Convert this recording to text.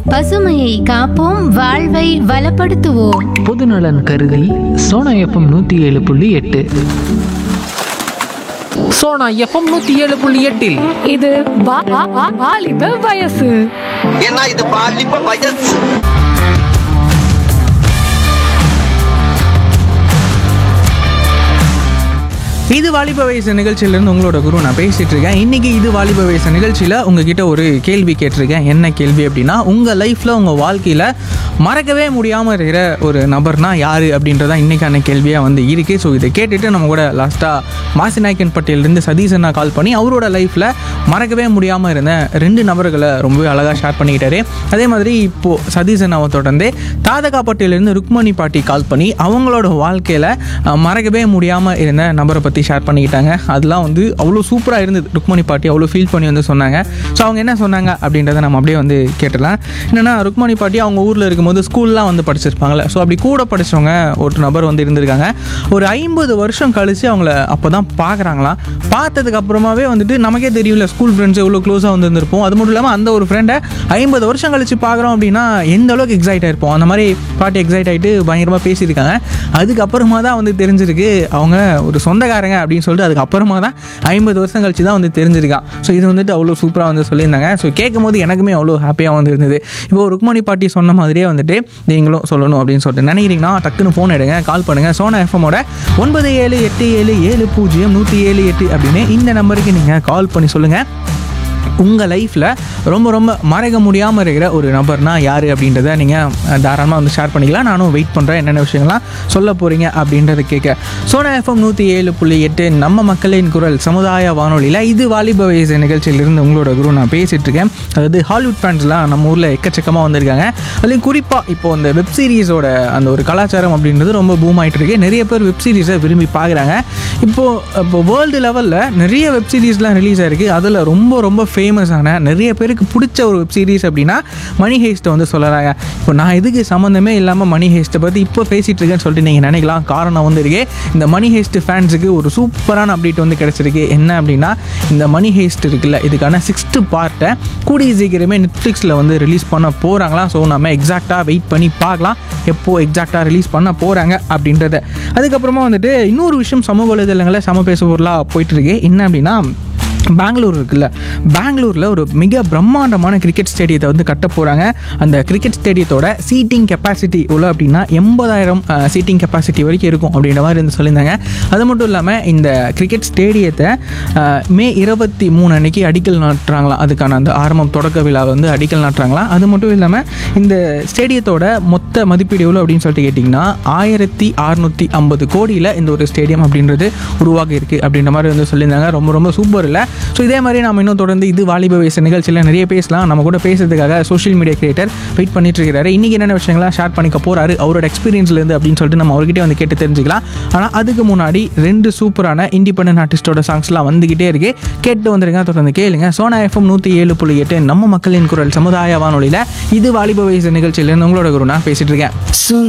பசுமையை காப்போம் வாழ்வை வளப்படுத்துவோம் பொதுநலன் கருதி சோனா எஃப்எம் நூற்றி ஏழு புள்ளி எட்டு சோனா எஃப்எம் நூற்றி ஏழு புள்ளி எட்டில் இது வா- வா- வா- வாலிப வயசு ஏன்னா இது பாலிப்ப வயசு இது வாலிப வயசு நிகழ்ச்சியிலேருந்து உங்களோட குரு நான் பேசிட்டு இருக்கேன் இன்னைக்கு இது வாலிப வயசு நிகழ்ச்சியில் உங்ககிட்ட ஒரு கேள்வி கேட்டிருக்கேன் என்ன கேள்வி அப்படின்னா உங்கள் லைஃப்பில் உங்கள் வாழ்க்கையில் மறக்கவே முடியாமல் இருக்கிற ஒரு நபர்னா யார் அப்படின்றதான் இன்னைக்கான கேள்வியாக வந்து இருக்கு ஸோ இதை கேட்டுட்டு நம்ம கூட லாஸ்ட்டாக மாசிநாயக்கன் பட்டியலிருந்து சதீஷ் அண்ணா கால் பண்ணி அவரோட லைஃப்பில் மறக்கவே முடியாமல் இருந்த ரெண்டு நபர்களை ரொம்பவே அழகாக ஷேர் பண்ணிக்கிட்டாரு அதே மாதிரி இப்போது சதீஷ் அண்ணாவை தொடர்ந்து தாதகா பட்டியலிருந்து ருக்மணி பாட்டி கால் பண்ணி அவங்களோட வாழ்க்கையில் மறக்கவே முடியாமல் இருந்த நபரை பற்றி ஷேர் பண்ணிக்கிட்டாங்க அதெல்லாம் வந்து அவ்வளோ சூப்பராக இருந்தது ருக்மணி பாட்டி அவ்வளோ ஃபீல் பண்ணி வந்து சொன்னாங்க ஸோ அவங்க என்ன சொன்னாங்க அப்படின்றத நம்ம அப்படியே வந்து கேட்டலாம் என்னென்னா ருக்மணி பாட்டி அவங்க ஊரில் இருக்கும்போது ஸ்கூல்லாம் வந்து படிச்சிருப்பாங்கல்ல ஸோ அப்படி கூட படித்தவங்க ஒரு நபர் வந்து இருந்திருக்காங்க ஒரு ஐம்பது வருஷம் கழித்து அவங்கள அப்போ தான் பார்க்குறாங்களாம் பார்த்ததுக்கு அப்புறமாவே வந்துட்டு நமக்கே தெரியல ஸ்கூல் ஃப்ரெண்ட்ஸ் எவ்வளோ க்ளோஸாக வந்து இருந்திருப்போம் அது மட்டும் இல்லாமல் அந்த ஒரு ஃப்ரெண்டை ஐம்பது வருஷம் கழிச்சு பார்க்குறோம் அப்படின்னா எந்த அளவுக்கு எக்ஸைட் ஆயிருப்போம் அந்த மாதிரி பாட்டி எக்ஸைட் ஆகிட்டு பயங்கரமாக பேசியிருக்காங்க அதுக்கப்புறமா தான் வந்து தெரிஞ்சிருக்கு அவங்க ஒரு சொந்தக்காரங்க அப்படின்னு சொல்லிட்டு அதுக்கப்புறமா தான் ஐம்பது வருஷம் கழிச்சு தான் வந்து தெரிஞ்சிருக்கான் ஸோ இது வந்துட்டு அவ்வளோ சூப்பராக வந்து சொல்லியிருந்தாங்க ஸோ கேட்கும் போது எனக்குமே அவ்வளோ ஹாப்பியாக வந்து இருந்தது இப்போ ருக்மணி பாட்டி சொன்ன மாதிரியே வந்துட்டு நீங்களும் சொல்லணும் அப்படின்னு சொல்லிட்டு நினைக்கிறீங்கன்னா டக்குன்னு ஃபோன் எடுங்க கால் பண்ணுங்கள் சோனா எஃப்எம்மோட ஒன்பது ஏழு எட்டு ஏழு ஏழு பூஜ்ஜியம் நூற்றி ஏழு எட்டு அப்படின்னு இந்த நம்பருக்கு நீங்கள் கால் பண்ணி சொல்லுங்கள் உங்கள் லைஃப்பில் ரொம்ப ரொம்ப மறக்க முடியாமல் இருக்கிற ஒரு நபர்னா யார் அப்படின்றத நீங்கள் தாராளமாக வந்து ஷேர் பண்ணிக்கலாம் நானும் வெயிட் பண்ணுறேன் என்னென்ன விஷயங்கள்லாம் சொல்ல போகிறீங்க அப்படின்றத கேட்க சோனா எஃப்எம் நூற்றி ஏழு புள்ளி எட்டு நம்ம மக்களின் குரல் சமுதாய வானொலியில் இது வாலிப வயசு நிகழ்ச்சியிலிருந்து உங்களோட குரு நான் பேசிகிட்டு இருக்கேன் அதாவது ஹாலிவுட் ஃபேன்ஸ்லாம் நம்ம ஊரில் எக்கச்சக்கமாக வந்திருக்காங்க அதுலேயும் குறிப்பாக இப்போ இந்த வெப் சீரிஸோட அந்த ஒரு கலாச்சாரம் அப்படின்றது ரொம்ப பூம் ஆகிட்டு இருக்கு நிறைய பேர் வெப் சீரிஸை விரும்பி பார்க்குறாங்க இப்போது இப்போ வேர்ல்டு லெவலில் நிறைய வெப் சீரிஸ்லாம் ரிலீஸ் ஆயிருக்கு அதில் ரொம்ப ரொம்ப ஃபேமஸான நிறைய பேருக்கு பிடிச்ச ஒரு வெப் சீரிஸ் அப்படின்னா மணி ஹேஸ்ட்டை வந்து சொல்லலாங்க இப்போ நான் இதுக்கு சம்மந்தமே இல்லாமல் மணி ஹேஸ்ட்டை பற்றி இப்போ பேசிகிட்டு இருக்கேன்னு சொல்லிட்டு நீங்கள் நினைக்கலாம் காரணம் வந்து இருக்கே இந்த மணி ஹேஸ்ட் ஃபேன்ஸுக்கு ஒரு சூப்பரான அப்டேட் வந்து கிடச்சிருக்கு என்ன அப்படின்னா இந்த மணி ஹேஸ்ட் இருக்குல்ல இதுக்கான சிக்ஸ்த்து பார்ட்டை கூடிய சீக்கிரமே நெட்ஃப்ளிக்ஸில் வந்து ரிலீஸ் பண்ண போகிறாங்களாம் ஸோ நம்ம எக்ஸாக்டாக வெயிட் பண்ணி பார்க்கலாம் எப்போ எக்ஸாக்டாக ரிலீஸ் பண்ண போகிறாங்க அப்படின்றத அதுக்கப்புறமா வந்துட்டு இன்னொரு விஷயம் சமூக வலைதளங்களில் சம பேச பொருளாக போயிட்டுருக்கு என்ன அப்படின்னா பெங்களூர் இருக்குல்ல பெங்களூரில் ஒரு மிக பிரம்மாண்டமான கிரிக்கெட் ஸ்டேடியத்தை வந்து கட்ட போகிறாங்க அந்த கிரிக்கெட் ஸ்டேடியத்தோட சீட்டிங் கெப்பாசிட்டி எவ்வளோ அப்படின்னா எண்பதாயிரம் சீட்டிங் கெப்பாசிட்டி வரைக்கும் இருக்கும் அப்படின்ற மாதிரி வந்து சொல்லியிருந்தாங்க அது மட்டும் இல்லாமல் இந்த கிரிக்கெட் ஸ்டேடியத்தை அஹ், மே இருபத்தி மூணு அன்னைக்கு அடிக்கல் நாட்டுறாங்களாம் அதுக்கான அந்த ஆரம்பம் தொடக்க விழா வந்து அடிக்கல் நாட்டுறாங்களாம் அது மட்டும் இல்லாமல் இந்த ஸ்டேடியத்தோட மொத்த மதிப்பீடு எவ்வளோ அப்படின்னு சொல்லிட்டு கேட்டிங்கன்னா ஆயிரத்தி அறுநூற்றி ஐம்பது கோடியில் இந்த ஒரு ஸ்டேடியம் அப்படின்றது உருவாகி இருக்குது அப்படின்ற மாதிரி வந்து சொல்லியிருந்தாங்க ரொம்ப ரொம்ப சூப்பர் இல்லை ஸோ இதே மாதிரி நம்ம இன்னும் தொடர்ந்து இது வாலிப வயசு நிகழ்ச்சியில் நிறைய பேசலாம் நம்ம கூட பேசுறதுக்காக சோஷியல் மீடியா கிரியேட்டர் வெயிட் பண்ணிட்டு இருக்கிறாரு இன்றைக்கி என்னென்ன விஷயங்கள்லாம் ஷேர் பண்ணிக்க போகிறாரு அவரோட எக்ஸ்பீரியன்ஸ்லேருந்து அப்படின்னு சொல்லிட்டு நம்ம அவர்கிட்ட வந்து கேட்டு தெரிஞ்சுக்கலாம் ஆனால் அதுக்கு முன்னாடி ரெண்டு சூப்பரான இண்டிபெண்டன்ட் ஆர்டிஸ்டோட சாங்ஸ்லாம் வந்துகிட்டே இருக்கு கேட்டு வந்துருங்க தொடர்ந்து கேளுங்க சோனா எஃப்எம் நூற்றி ஏழு புள்ளி எட்டு நம்ம மக்களின் குரல் சமுதாய வானொலியில் இது வாலிப வயசு நிகழ்ச்சியிலேருந்து உங்களோட குரு நான் பேசிட்டு இருக்கேன்